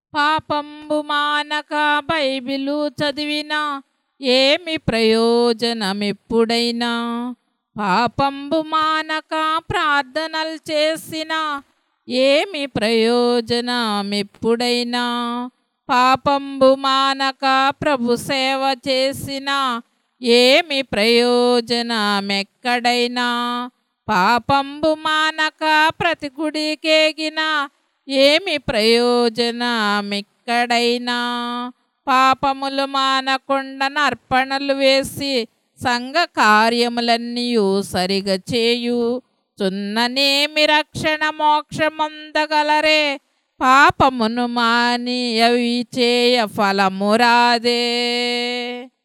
పాపంబు మానక బైబిలు చదివినా ఏమి ప్రయోజనమెప్పుడైనా పాపంబు మానక ప్రార్థనలు చేసినా ఏమి ప్రయోజనమెప్పుడైనా పాపంబు మానక ప్రభు సేవ చేసిన ఏమి ప్రయోజనమెక్కడైనా పాపంబు మానక ప్రతి గుడికేగిన ఏమి ప్రయోజనమెక్కడైనా పాపములు మానకుండా నర్పణలు వేసి సంఘ కార్యములన్నీ సరిగా చేయు చున్ననేమి రక్షణ మోక్షమందగలరే పాపమును మాని అవి చేయ ఫలమురాదే